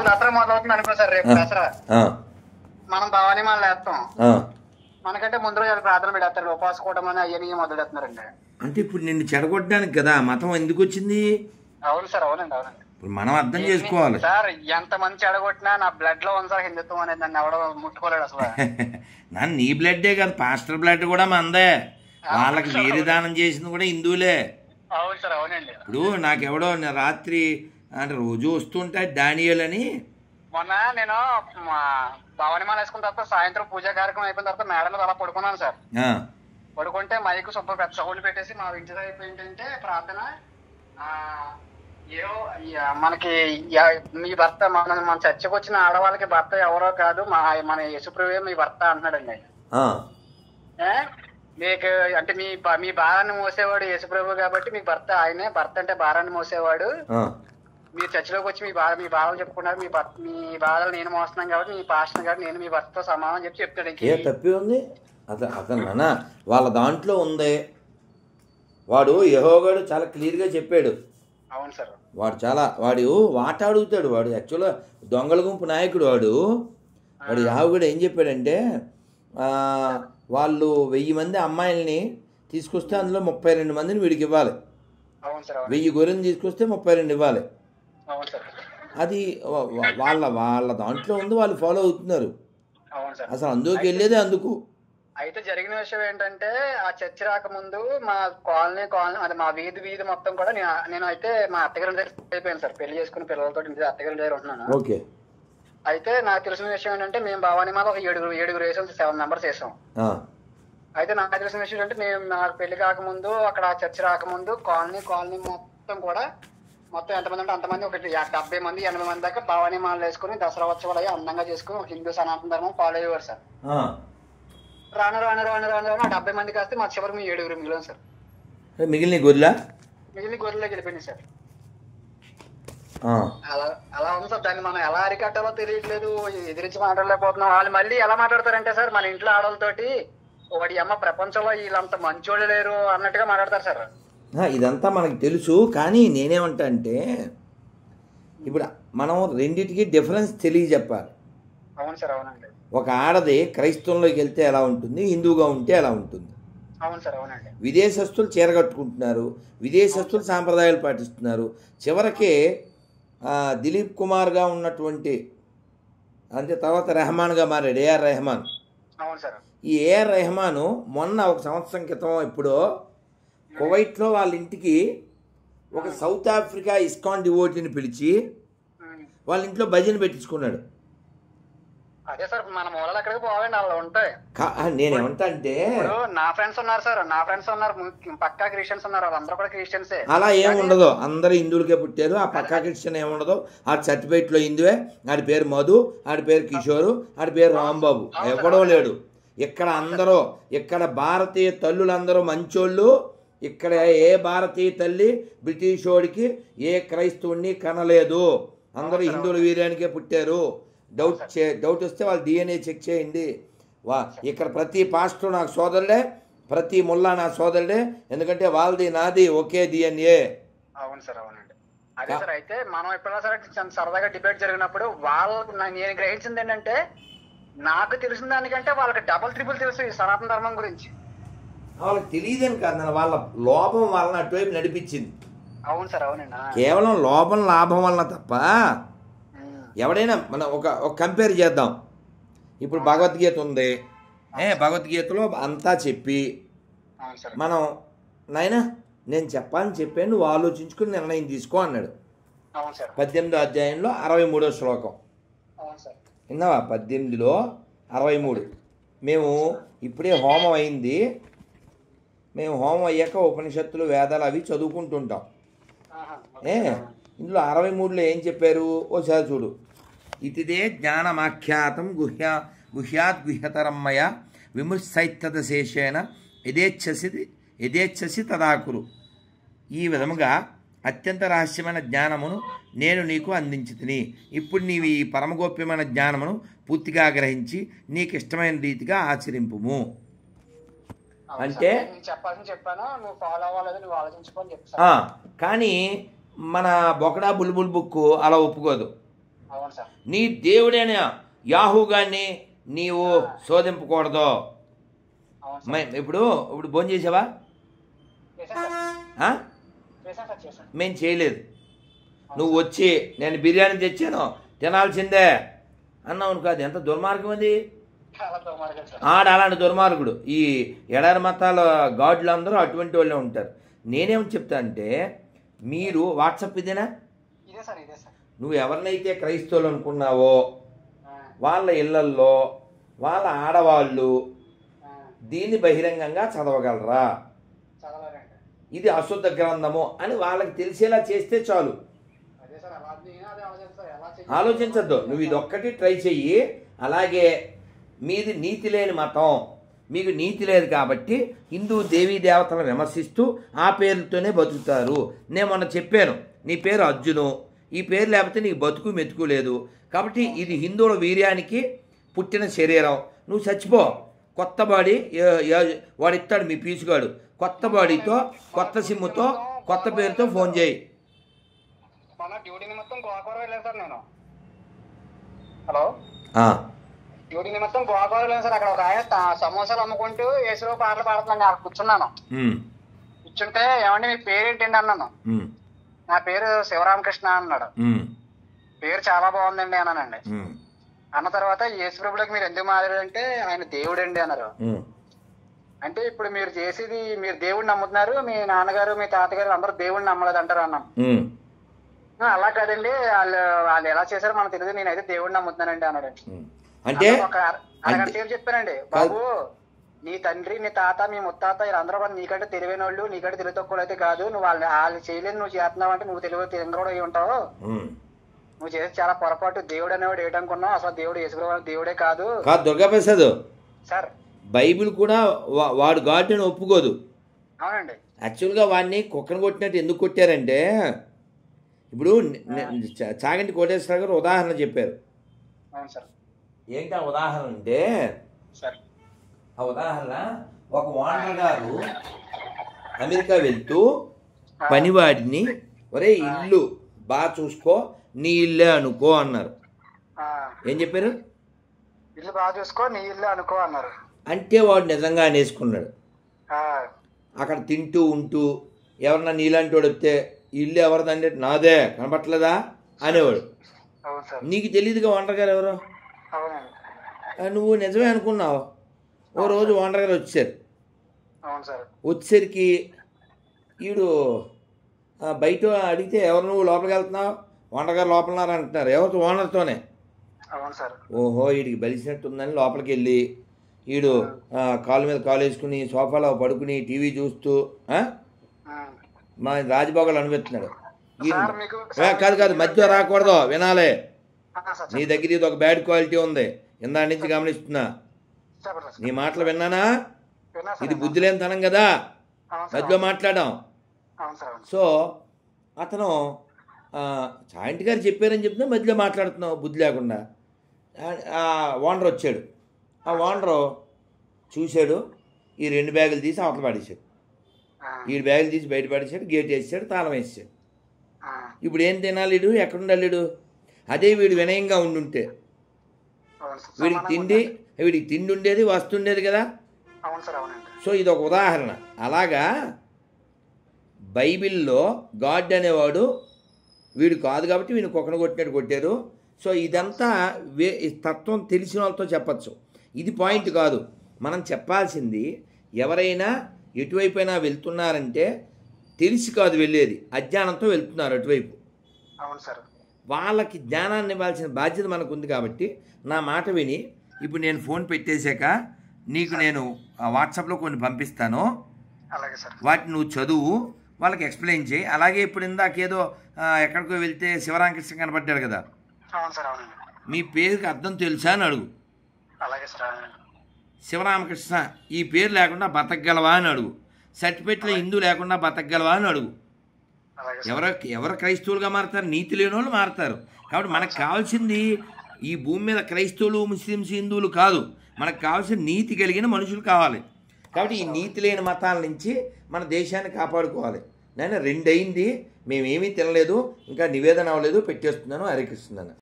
దసరా మొదలవుతుంది అనుకో సార్ రేపు దసరా ఆ, మనం భవానీ మాల వేస్తాం ఆ. మనకంటే ముందు రోజు వాళ్ళు ప్రార్థన పెడతారు ఉపవాస కూటం అని అయ్యని మొదలెడుతున్నారండి అంటే ఇప్పుడు నిన్ను చెడగొట్టడానికి కదా మతం ఎందుకు వచ్చింది అవును సార్ అవునండి అవునండి ఇప్పుడు మనం అర్థం చేసుకోవాలి సార్ ఎంత మంచి అడగొట్టినా నా బ్లడ్ లో ఉంది సార్ హిందుత్వం అనేది నన్ను ఎవడో ముట్టుకోలేడు అసలు నా నీ బ్లడ్డే కదా పాస్టర్ బ్లడ్ కూడా మందే వాళ్ళకి వేరే దానం చేసింది కూడా హిందువులే అవును సార్ అవునండి ఇప్పుడు నాకెవడో నా రాత్రి అంటే రోజు వస్తుంటాయి డానియల్ అని మొన్న నేను మా భవానీ మాల వేసుకున్న తర్వాత సాయంత్రం పూజా కార్యక్రమం అయిపోయిన తర్వాత మేడం మీద అలా పడుకున్నాను సార్ ఆ, పడుకుంటే మైక్ సూపర్ పెద్ద సౌండ్ పెట్టేసి మా ఇంటి దగ్గర ఏంటంటే ప్రార్థన ఆ, ఏవో ఈ, ఆ, మనకి యా- మీ భర్త మన మన చర్చకు వచ్చిన ఆడవాళ్ళకి భర్త ఎవరో కాదు మా మన యేసుప్రభే మీ భర్త అంటున్నాడండి ఆయన. ఆ, ఏ? మీకు అంటే మీ బా- మీ భారాన్ని మోసేవాడు యేసుప్రభు కాబట్టి మీ భర్త ఆయనే భర్త అంటే భారాన్ని మోసేవాడు ఆ. మీరు చర్చిలోకి వచ్చి మీ బాధ మీ బాధలు చెప్పుకున్నారు మీ భర్త మీ బాధలు నేను మోస్తున్నాను కాబట్టి మీ పాస్టర్ కాబట్టి నేను మీ భర్తతో సమానం అని చెప్పి చెప్తాడు ఇంక ఏ తప్పి ఉంది అతను అతను నాన్న వాళ్ళ దాంట్లో ఉంది వాడు యహోగాడు చాలా క్లియర్గా చెప్పాడు అవును సార్ వాడు చాలా వాడు వాట అడుగుతాడు వాడు యాక్చువల్గా దొంగల గుంపు నాయకుడు వాడు వాడు యావగడు ఏం చెప్పాడంటే ఆ, వాళ్ళు వెయ్యి మంది అమ్మాయిల్ని తీసుకొస్తే అందులో ముప్పై రెండు మందిని వీడికి ఇవ్వాలి అవును సార్ అవును వెయ్యి గొర్రెని తీసుకొస్తే ముప్పై రెండు ఇవ్వాలి అవును సార్ అది వా- వా- వాళ్ళ వాళ్ళ దాంట్లో ఉంది వాళ్ళు ఫాలో అవుతున్నారు అవును సార్ అసలు అందులోకి వెళ్ళేదే అందుకు అయితే జరిగిన విషయం ఏంటంటే ఆ చర్చ రాకముందు మా కాలనీ కాలనీ అది మా వీధి వీధి మొత్తం కూడా నేను నేను అయితే మా అత్తగారి దగ్గర అయిపోయాను సార్ పెళ్లి చేసుకుని పిల్లలతో ఇంటి అత్తగారి దగ్గర ఉంటున్నాను ఓకే అయితే నాకు తెలిసిన విషయం ఏంటంటే మేము భవానీ మాల ఒక ఏడుగురు ఏడుగురు వేసాం సెవెన్ మెంబర్స్ వేసాం ఆ, అయితే నాకు తెలిసిన విషయం ఏంటంటే మేము నాకు పెళ్లి కాకముందు అక్కడ చర్చ రాకముందు కాలనీ కాలనీ మొత్తం కూడా మొత్తం ఎంతమంది అంటే అంతమంది ఒక డెబ్బై మంది ఎనభై మంది దాకా భవానీ మాలలు వేసుకుని దసరా ఉత్సవాలు అయ్యి అందంగా చేసుకుని ఒక హిందూ సనాతన ధర్మం ఫాలో అయ్యేవారు సార్ ఆ. రాను రాను రాను రాను రాను ఆ డెబ్బై మంది కాస్తే మా చివరికి మీ ఏడుగురు మిగిలిన సార్ ఏ, మిగిలిన గొర్రెలా మిగిలిన గొర్రెలోకి వెళ్ళిపోయింది సార్ ఆ, అలా అలా ఉంది సార్ దాన్ని మనం ఎలా అరికట్టాలో తెలియట్లేదు ఎదిరించి మాట్లాడలేకపోతున్నాం వాళ్ళు మళ్ళీ ఎలా మాట్లాడతారంటే సార్ మన ఇంట్లో ఆడవాళ్ళతోటి వాడి అమ్మ ప్రపంచంలో వీళ్ళంత మంచోళ్ళు లేరు అన్నట్టుగా మాట్లాడతారు సార్ ఆ, ఇదంతా మనకు తెలుసు కానీ నేనేమంటా అంటే ఇప్పుడు మనం రెండిటికి డిఫరెన్స్ తెలియజెప్పాలి అవును సార్ అవునండి ఒక ఆడది క్రైస్తవంలోకి వెళ్తే ఎలా ఉంటుంది హిందువుగా ఉంటే ఎలా ఉంటుంది అవును సార్ అవునండి విదేశస్తులు చీర కట్టుకుంటున్నారు విదేశస్తులు సాంప్రదాయాలు పాటిస్తున్నారు చివరికి ఆ, దిలీప్ కుమార్గా ఉన్నటువంటి అంతే తర్వాత రెహమాన్గా మారాడు ఏఆర్ రెహమాన్ అవును సార్ ఈ ఏఆర్ రెహమాను మొన్న ఒక సంవత్సరం క్రితం ఎప్పుడో కువైట్లో వాళ్ళ ఇంటికి ఒక సౌత్ ఆఫ్రికా ఇస్కాన్ డివోటీని పిలిచి ఉమ్. వాళ్ళ ఇంట్లో భజన పెట్టించుకున్నాడు అదే సార్ మన మూలలు ఎక్కడికి పోవండి అలా ఉంటాయి కా నేనేమంటా అంటే ఇప్పుడు నా ఫ్రెండ్స్ ఉన్నారు సార్ నా ఫ్రెండ్స్ ఉన్నారు ము- పక్కా క్రిస్టియన్స్ ఉన్నారు వాళ్ళందరూ కూడా క్రిస్టియన్సే అలా ఏం ఉండదు అందరూ హిందువులకే పుట్టారు ఆ పక్కా క్రిస్టియన్ ఏముండదు ఆ సర్టిఫికేట్లో హిందువే ఆడి పేరు మధు ఆడి పేరు కిషోరు ఆడి పేరు రాంబాబు ఎవడో లేడు ఇక్కడ అందరూ ఇక్కడ భారతీయ తల్లులందరూ మంచోళ్ళు ఇక్కడ ఏ భారతీయ తల్లి బ్రిటిష్ వాడికి ఏ క్రైస్తవుడిని కనలేదు అందరూ హిందువుల వీర్యానికే పుట్టారు డౌట్ చే డౌట్ వస్తే వాళ్ళు డిఎన్ఏ చెక్ చేయండి వా ఇక్కడ ప్రతి పాస్టర్ నాకు సోదరుడే ప్రతి ముల్లా నా సోదరుడే ఎందుకంటే వాళ్ళది నాది ఒకే డిఎన్ఏ అవును సార్ అవునండి అదే సార్ అయితే మనం ఎప్పుడైనా సరే చాలా సరదాగా డిబేట్ జరిగినప్పుడు వాళ్ళకు నా- నేను గ్రహించింది ఏంటంటే నాకు తెలిసిన దానికంటే వాళ్ళకి డబుల్ ట్రిపుల్ తెలుసు ఈ సనాతన ధర్మం గురించి వాళ్ళకి తెలియదని కాదు నాన్న, వాళ్ళ లోపం వాళ్ళని అటువైపు నడిపించింది అవును సార్ అవునండి ఆ. కేవలం లోపం లాభం వలన తప్ప ఉమ్. ఎవడైనా మనం ఒక ఒక కంపేర్ చేద్దాం ఇప్పుడు భగవద్గీత ఉంది ఏ భగవద్గీతలో అంతా చెప్పి అవును సార్ మనం నాయనా నేను చెప్పాలని చెప్పాను నువ్వు ఆలోచించుకుని నిర్ణయం తీసుకో అన్నాడు అవును సార్ పద్దెనిమిదో అధ్యాయంలో అరవై మూడో శ్లోకం అవును సార్ విన్నావా పద్దెనిమిదిలో అరవై మూడు మేము ఇప్పుడే హోమం అయింది మేము హోమం అయ్యాక ఉపనిషత్తులు వేదాలు అవి చదువుకుంటుంటాం ఆహా. ఏ ఇందులో అరవై మూడులో ఏం చెప్పారు ఓసారి చూడు ఇతిదే జ్ఞానమాఖ్యాతం గుహ్య గుహ్యాత్ గుహ్యతరమ్మయ విమర్శైత్తదశేషేణ యథేచ్ఛసి యథేచ్ఛసి తదాకురు ఈ విధముగా అత్యంత రహస్యమైన జ్ఞానమును నేను నీకు అందించుతిని ఇప్పుడు నీవు ఈ పరమగోప్యమైన జ్ఞానమును పూర్తిగా గ్రహించి నీకు ఇష్టమైన రీతిగా ఆచరింపుము అవును అంటే? సార్. నేను చెప్పాల్సింది చెప్పాను నువ్వు ఫాలో అవ్వలేదు నువ్వు ఆలోచించుకొని చెప్తాను ఆ, కానీ మన బొకడా బుల్బుల్ బుక్ అలా ఒప్పుకోదు అవును అవును సార్ నీ దేవుడైన యాహుగాన్ని నీవు శోధింపకూడదు అవును సార్ మే- ఇప్పుడు ఇప్పుడు భోజనం చేసావా చేశాను సార్ ఆ? చేశాను సార్ చేశాను మేము చేయలేదు నువ్వు వచ్చి నేను బిర్యానీ తెచ్చాను తినాల్సిందే అన్నావు కాదు ఎంత దుర్మార్గం అది చాలా దుర్మార్గం సార్ ఆడ అలాంటి దుర్మార్గుడు ఈ ఎడారి మతాల గాడ్లు అందరూ అటువంటి వాళ్ళే ఉంటారు నేనేం చెప్తా అంటే మీరు వాట్సాప్ ఇదేనా ఇదే సార్ ఇదే సార్ నువ్వు ఎవరినైతే క్రైస్తవులు అనుకున్నావో ఆ, వాళ్ళ ఇళ్లల్లో వాళ్ళ ఆడవాళ్ళు ఆ, దీన్ని బహిరంగంగా చదవగలరా చదవాలండి ఇది అశుద్ధ గ్రంథము అని వాళ్ళకి తెలిసేలా చేస్తే చాలు అదే సార్ అలా నేను అదే ఆలోచిస్తాను సార్ ఎలా చేయాలి? ఆలోచించద్దు నువ్వు ఇది ఒక్కటి ట్రై చెయ్యి అలాగే మీది నీతి లేని మతం మీకు నీతి లేదు కాబట్టి హిందూ దేవీ దేవతలను విమర్శిస్తూ ఆ పేర్లతోనే బతుకుతారు నేను మొన్న చెప్పాను నీ పేరు అర్జును ఈ పేరు లేకపోతే నీకు బతుకు మెతుకు లేదు కాబట్టి ఇది హిందువుల వీర్యానికి పుట్టిన శరీరం నువ్వు చచ్చిపో కొత్త బాడీ ఏ- ఏ- వాడిస్తాడు మీ పీచుగాడు కొత్త బాడీతో కొత్త సిమ్ముతో కొత్త పేరుతో ఫోన్ చేయి మొన్న డ్యూటీ నిమిత్తం గోకవరం వెళ్ళాను సార్ నేను హలో ఆ, డ్యూటీ నిమిత్తం గోకవరం వెళ్ళాను సార్ అక్కడ ఒక ఆయన తా- సమోసాలు అమ్ముకుంటూ ఏసులో పాటలు పాడుతున్నాను అక్కడ కూర్చున్నాను ఉమ్, కూర్చుంటే ఏమండి మీ పేరేంటండి అన్నాను ఉమ్, నా పేరు శివరామకృష్ణ అన్నాడు ఉమ్, పేరు చాలా బాగుందండి అన్నానండి ఉమ్, అన్న తర్వాత యేసు ప్రభులకు మీరు ఎందుకు మారారంటే ఆయన దేవుడండి అన్నారు ఉమ్. అంటే ఇప్పుడు మీరు చేసేది మీరు దేవుడిని నమ్ముతున్నారు మీ నాన్నగారు మీ తాతగారు అందరూ దేవుడిని నమ్మలేదు అంటారు అన్నాం ఉమ్. "ఆ, అలా కాదండి వాళ్ళు వాళ్ళు ఎలా చేశారో మనకు తెలియదు నేనైతే దేవుడిని నమ్ముతున్నానండి అన్నాడు ఉమ్. అంటే అన్న ఒక అర- అరగంట సేపు చెప్పానండి బాబు నీ తండ్రి నీ తాత మీ ముత్తాత వీళ్ళందరూ కూడా నీకంటే తెలివైన వాళ్ళు నీకంటే తెలివి తక్కువ అయితే కాదు నువ్వు వాళ్ళు వాళ్ళు చేయలేదు నువ్వు చేస్తున్నావు అంటే నువ్వు తెలివి తెలియదు అయి ఉంటావు ఉమ్. నువ్వు చేసి చాలా పొరపాటు దేవుడు అనేవాడు ఏటనుకున్నావు అసలు దేవుడు యేసుప్రభు దేవుడే కాదు కాదు దుర్గాప్రసాద్ సార్ బైబిల్ కూడా వా- వాడు గాడ్ని ఒప్పుకోదు అవునండి యాక్చువల్గా వాడిని కుక్కను కొట్టినట్టు ఎందుకు కొట్టారంటే ఇప్పుడు నే- నే- చా- చాగంటి కోటేశ్వర గారు ఉదాహరణ చెప్పారు అవును సార్ ఏంటి ఆ ఉదాహరణ అంటే సార్ ఆ ఉదాహరణ ఒక ఓనర్ గారు అమెరికా వెళ్తూ పనివాడిని ఒరే ఇల్లు బాగా చూసుకో నీ ఇల్లే అనుకో అన్నారు ఆ, ఏం చెప్పారు ఇల్లు బాగా చూసుకో నీ ఇల్లు అనుకో అన్నారు అంటే వాడు నిజంగా అనేసుకున్నాడు ఆ, అక్కడ తింటూ ఉంటూ ఎవరన్నా నీలాంటి వాడు వస్తే ఈ ఇల్లు ఎవరిదంటే నాదే కనపట్లేదా అనేవాడు అవును సార్ నీకు తెలియదుగా ఓనర్ గారు ఎవరో అవునండి ఆ, నువ్వు నిజమే అనుకున్నావు ఓ రోజు ఓనర్ గారు వచ్చారు అవును సార్ వచ్చేసరికి వీడు ఆ, బయట అడిగితే ఎవరు నువ్వు లోపలికి వెళ్తున్నావు ఓనర్ గారు లోపల ఉన్నారు అంటున్నారు ఎవరితో ఓనర్తోనే అవును సార్ ఓహో వీడికి బలిసినట్టుందని లోపలికి వెళ్ళి వీడు ఆ, కాలు మీద కాలు వేసుకుని సోఫాలో పడుకుని టీవీ చూస్తూ ఆ, ఉమ్. మా రాజభోగాలు అనిపిస్తున్నాడు ఈయన- సార్ మీకు ఏ, కాదు కాదు మధ్య రాకూడదు వినాలే ఆ, సార్ నీ దగ్గర ఇది ఒక బ్యాడ్ క్వాలిటీ ఉంది ఇందా నుంచి గమనిస్తున్నా చెప్పండి సార్ నీ మాటలు విన్నానా విన్నా సార్ ఇది బుద్ధి లేనితనం కదా అవును సార్ మధ్యలో మాట్లాడాం అవును సార్ అవును సో అతను ఆ, చాయింటి గారు చెప్పారని చెప్తే మధ్యలో మాట్లాడుతున్నావు బుద్ధి లేకుండా ఆ- ఆ ఓనర్ వచ్చాడు ఆ ఓనరు చూశాడు ఈ రెండు బ్యాగులు తీసి అవతల పడేశాడు ఆ, ఈ బ్యాగులు తీసి బయట పడేశాడు గేట్ వేసాడు తాళం వేసాడు ఆ, ఇప్పుడు ఏం తినాలి వీడు ఎక్కడ ఉండాలి వీడు అదే వీడు వినయంగా ఉండుంటే అవును సార్ వీడికి సమానంగా తిండి ఉండాలి. వీడికి తిండి ఉండేది వస్తుండేది కదా అవును సార్ అవునండి సో ఇది ఒక ఉదాహరణ అలాగా బైబిల్లో గాడ్ అనేవాడు వీడు కాదు కాబట్టి వీడిని కుక్కను కొట్టినట్టు కొట్టారు సో ఇదంతా వే ఈ తత్వం తెలిసిన వాళ్ళతో చెప్పచ్చు ఇది పాయింట్ కాదు మనం చెప్పాల్సింది ఎవరైనా ఎటువైపైనా వెళ్తున్నారంటే తెలిసి కాదు వెళ్ళేది అజ్ఞానంతో వెళ్తున్నారు అటువైపు అవును సార్ వాళ్ళకి జ్ఞానాన్ని ఇవ్వాల్సిన బాధ్యత మనకు ఉంది కాబట్టి నా మాట విని ఇప్పుడు నేను ఫోన్ పెట్టేశాక నీకు నేను ఆ వాట్సాప్లో కొన్ని పంపిస్తాను అలాగే సార్ వాటిని నువ్వు చదువు వాళ్ళకి ఎక్స్ప్లెయిన్ చేయి అలాగే ఇప్పుడు ఇందాకేదో ఆ, ఎక్కడికో వెళ్తే శివరామకృష్ణ కనపడ్డాడు కదా అవును సార్ అవునండి మీ పేరుకి అర్థం తెలుసా అని అడుగు అలాగే సార్ అవునండి శివరామకృష్ణ ఈ పేరు లేకుండా బతకగలవా అని అడుగు సర్టిఫికెట్లో హిందూ లేకుండా బతకగలవా అని అడుగు అలాగే సార్ ఎవరు ఎవరు క్రైస్తవులుగా మారుతారు నీతి లేని వాళ్ళు మారుతారు కాబట్టి మనకు కావాల్సింది ఈ భూమి మీద క్రైస్తవులు ముస్లిమ్స్ హిందువులు కాదు మనకు కావాల్సిన నీతి కలిగిన మనుషులు కావాలి కాబట్టి ఈ నీతి లేని మతాల నుంచి మన దేశాన్ని కాపాడుకోవాలి నేను రెండయింది మేమేమీ తినలేదు ఇంకా నివేదన అవ్వలేదు పెట్టేస్తున్నాను హరికృష్ణను